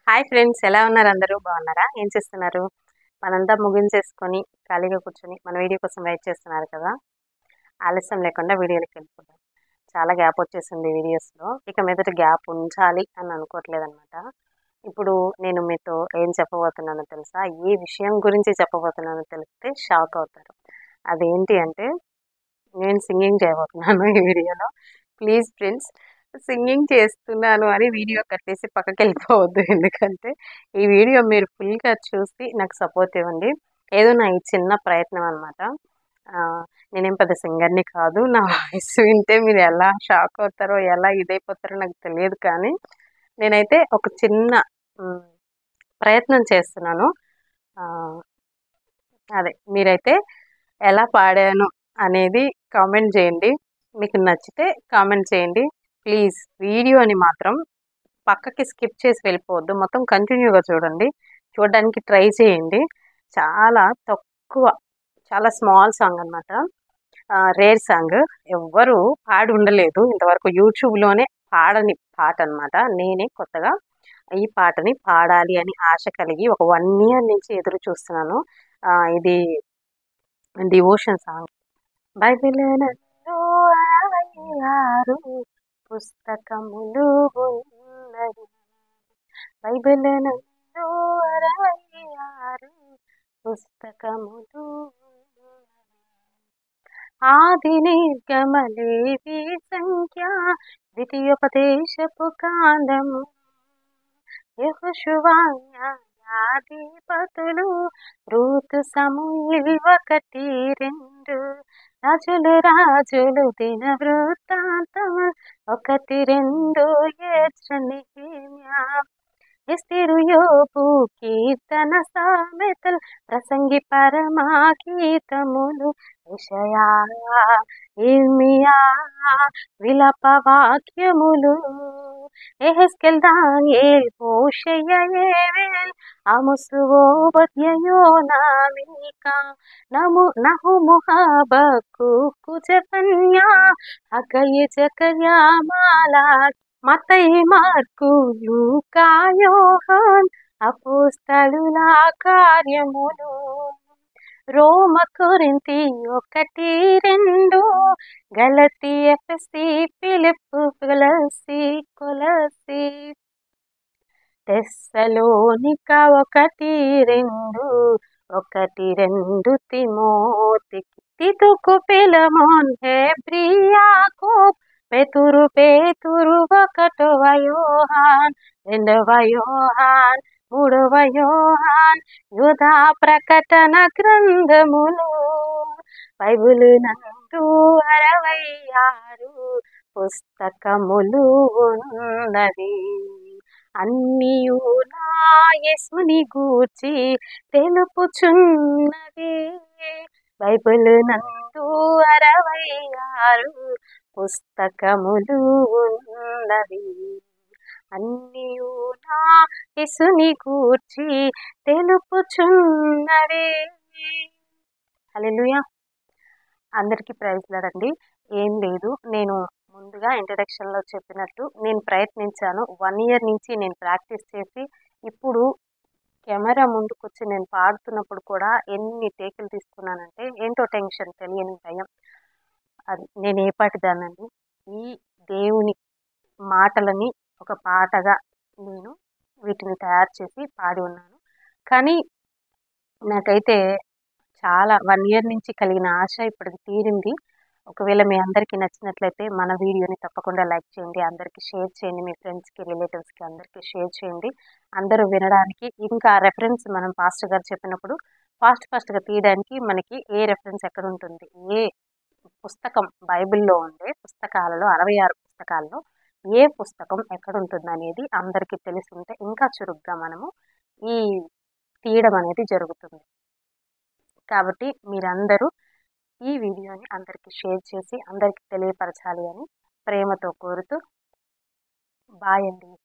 hi friends ఎలా ఉన్నారు అందరూ బాగున్నారా ఏం చేస్తున్నారు మనంతా ముగించేసుకొని ఖాళీగా కూర్చొని మన వీడియో కోసం వెయిట్ చేస్తున్నారు కదా ఆలస్యం లేకుండా వీడియోలోకి వెళ్ళిపోతాం చాలా గ్యాప్ వచ్చేసింది వీడియోస్లో ఇక మీదట గ్యాప్ ఉంచాలి అని అనుకోవట్లేదు అనమాట ఇప్పుడు నేను మీతో ఏం చెప్పబోతున్నానో తెలుసా ఏ విషయం గురించి చెప్పబోతున్నానో తెలిస్తే షాక్ అవుతారు అదేంటి అంటే నేను సింగింగ్ చేయబోతున్నాను ఈ వీడియోలో ప్లీజ్ ఫ్రెండ్స్ సింగింగ్ చేస్తున్నాను అని వీడియో కట్టేసి పక్కకి వెళ్ళిపోవద్దు ఎందుకంటే ఈ వీడియో మీరు ఫుల్గా చూసి నాకు సపోర్ట్ ఇవ్వండి ఏదో నా ఈ చిన్న ప్రయత్నం అనమాట నేనేం పెద్ద సింగర్ని కాదు నా వాయిస్ వింటే మీరు ఎలా షాక్ అవుతారో ఎలా ఇదైపోతారో నాకు తెలియదు కానీ నేనైతే ఒక చిన్న మ్, ప్రయత్నం చేస్తున్నాను ఆ, అదే మీరైతే ఎలా పాడాను అనేది కామెంట్ చేయండి మీకు నచ్చితే కామెంట్ చేయండి ప్లీజ్ వీడియోని మాత్రం పక్కకి స్కిప్ చేసి వెళ్ళిపోవద్దు మొత్తం కంటిన్యూగా చూడండి చూడడానికి ట్రై చేయండి చాలా తక్కువ చాలా స్మాల్ సాంగ్ అనమాట రేర్ సాంగ్ ఎవ్వరు పాడి ఉండలేదు ఇంతవరకు యూట్యూబ్లోనే పాడని పాట అనమాట నేనే కొత్తగా ఈ పాటని పాడాలి అని ఆశ కలిగి ఒక వన్ ఇయర్ నుంచి ఎదురు చూస్తున్నాను ఆ, ఇది డివోషన్ సాంగ్ బైబిల్ నందు అరవై ఆరు పుస్తకములు ఉన్నవి బైబిల్ నందు అరవై ఆరు పుస్తకములు ఆది నిర్గమలేవి సంఖ్య ద్వితీయోపదేశపు కాండము యహోశువాధిపతులు రూతు సమూహి ఒకటి రెండు రాజులు రాజులు దిన వృత్తాంతము ఒకటి రెండు ఏడ్చని ఎస్తిరు యోపు కీర్తన సామెతలు ప్రసంగి పరమా గీతములు విషయా ఇర్మియా విలప వాక్యములు ఎహెస్కెల్ దానియేల్ హోషేయ ఏవేల్ ఆమోసు ఓబద్యయో నామిక నము నహుము హబక్కు జఫన్యా హగయి జకర్యా మాలాక్ మతయి మార్కు లూకా యోహాన్ అపోస్తలుల కార్యములు రోమ కొరింతి ఒకటి రెండు గలతి ఎఫ్ఎస్సి పిలుపు కొలసి కొలసి తెస్సలోనిక ఒకటి రెండు ఒకటి రెండు తిమోతికి తితుకు పిలమోన్ హెబ్రియాకోబ్ పేతురు పేతురు ఒకటవ యోహాన్ రెండవ యోహాన్ మూడవ యోహాన్ యుధా ప్రకటన గ్రంథములు బైబిల్ నందు అరవై ఆరు పుస్తకములు ఉన్నవి అన్నియు నా యేసుని గూర్చి తెలుపుచున్నది బైబిల్ నందు అరవై ఆరు పుస్తకములు ఉన్నవి అన్నియు నా యేసుని గూర్చి తెలుపుచున్నవి హల్లెలూయా అందరికీ ప్రైజ్ లాడండి ఏం లేదు నేను ముందుగా ఇంట్రడక్షన్లో చెప్పినట్టు నేను ప్రయత్నించాను వన్ ఇయర్ నుంచి నేను ప్రాక్టీస్ చేసి ఇప్పుడు కెమెరా ముందుకు వచ్చి నేను పాడుతున్నప్పుడు కూడా ఎన్ని టేకులు తీసుకున్నానంటే ఏంటో టెన్షన్ తెలియని భయం అది నేను ఏ పాటిదానండి ఈ దేవుని మాటలని ఒక పాటగా నేను వీటిని తయారు చేసి పాడి ఉన్నాను కానీ నాకైతే చాలా వన్ ఇయర్ నుంచి కలిగిన ఆశ ఇప్పటికి తీరింది ఒకవేళ మీ అందరికీ నచ్చినట్లయితే మన వీడియోని తప్పకుండా లైక్ చేయండి అందరికీ షేర్ చేయండి మీ ఫ్రెండ్స్కి రిలేటివ్స్కి అందరికీ షేర్ చేయండి అందరూ వినడానికి ఇంకా రెఫరెన్స్ మనం పాస్టర్ గారు చెప్పినప్పుడు ఫాస్ట్ ఫాస్ట్గా తీయడానికి మనకి ఏ రెఫరెన్స్ ఎక్కడ ఉంటుంది ఏ పుస్తకం బైబిల్లో ఉండే పుస్తకాలలో అరవై ఆరు పుస్తకాల్లో ఏ పుస్తకం ఎక్కడ ఉంటుంది అనేది అందరికీ తెలిసి ఉంటే ఇంకా చురుగ్గా మనము ఈ తీయడం అనేది జరుగుతుంది కాబట్టి మీరందరూ ఈ వీడియోని అందరికీ షేర్ చేసి అందరికీ తెలియపరచాలి అని ప్రేమతో కోరుతూ బాయ్ అండి